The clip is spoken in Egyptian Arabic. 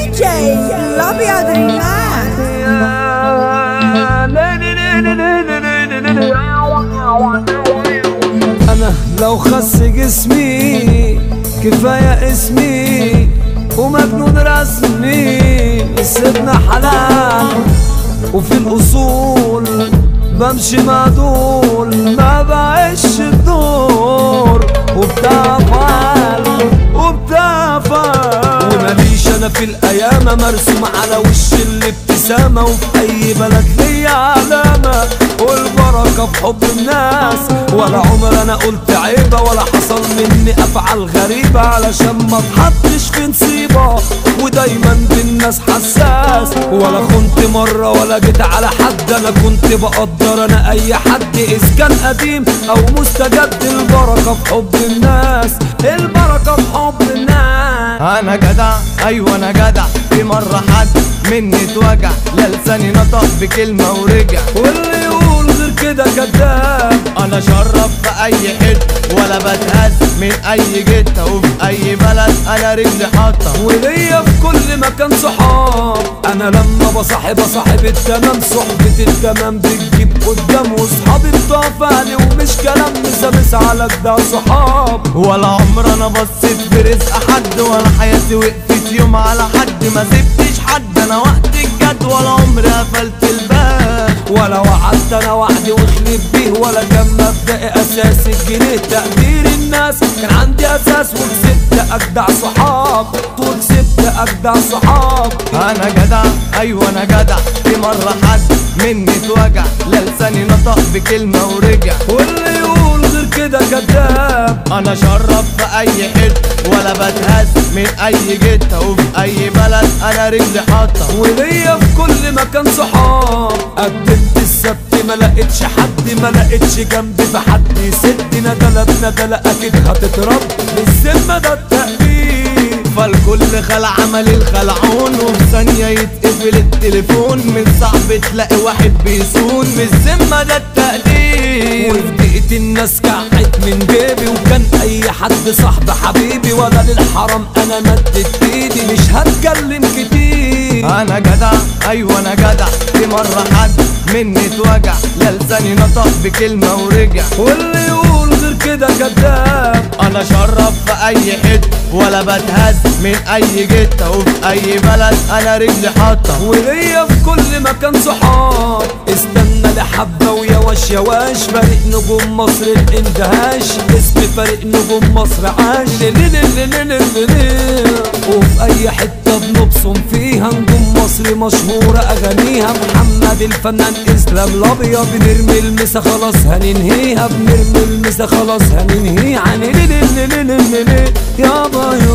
DJ الابيض ريمان انا لو خس جسمي كفايه اسمي ومجنون رسمي سيبنا حلال وفي الاصول بمشي مع دول ما بعيش الدور وبتاع فعل وبتاع فعل وماليش انا في الايام مرسوم على وش الابتسامه وفي اي بلد ليا علامه والبركه في حب الناس ولا عمر انا قلت عيبه ولا حصل مني افعال غريبه علشان ما اتحطش في نصيبه ودايما بالناس حساس ولا خنت مره ولا جيت على حد انا كنت بقدر انا اي حد اذا كان قديم او مستجد البركه في حب الناس البركه في حب الناس انا جدع ايوه انا جدع في مرة حد مني اتوجع لا لساني نطق بكلمة ورجع واللي يقول غير كده كذاب انا شرف في اي حتة ولا بتهز من اي جتة وفي اي بلد انا رجلي حاطة وليا في كل مكان صحاب انا لما بصاحب صاحب التمام صحبة التمام بتجيب قدام وصحابي بتوع فعلي ومش كلام مسامس على ده صحاب ولا عمر انا بصيت في رزق حد ولا حياتي وقفت يوم على حد ما سبتش حد انا وقت الجد ولا عمري قفلت الباب ولا وعدت انا وحدي وخليت بيه ولا كان مبدئي اساس الجنيه تقدير الناس كان عندي اساس وكسبت اجدع صحاب وكسبت اجدع صحاب انا جدع ايوه انا جدع في مرة حد مني اتوجع لا لساني نطق بكلمة ورجع واللي يقول غير كده كذاب انا شرف في اي حتة ولا بتهز من اي جتة وفي اي بلد انا رجلي حاطة وليا في كل مكان صحاب قدمت السبت ما لقيتش حد ما لقيتش جنبي في حد ست ندلة بندلة اكيد هتترب بالذمة ده التقدير فالكل خلع عمل الخلعون وفي ثانية يتقفل التليفون من صعب تلاقي واحد بيصون بالذمة ده التقدير وفي دقيقة الناس كعت من جيبي وكان اي حد صاحب حبيبي ولا للحرام انا مدت ايدي مش هتكلم كتير انا جدع ايوه انا جدع في مرة حد مني اتوجع لا لساني نطق بكلمة ورجع واللي يقول غير كده كذاب انا شرف في اي حتة ولا بتهز من اي جتة وفي اي بلد انا رجلي حاطة وليا في كل مكان صحاب استنى لحبة ويا واش يا واش فريق نجوم مصر الاندهاش اسم فريق نجوم مصر عاش لي لي لي لي لي لي لي. وفي اي حتة بنبصم فيها نجوم مصر مشهورة اغانيها محمد الفنان اسلام الابيض بنرمي المسا خلاص هننهيها بنرمي المسا خلاص هننهيها عن لي لي لي لي لي لي لي. يابا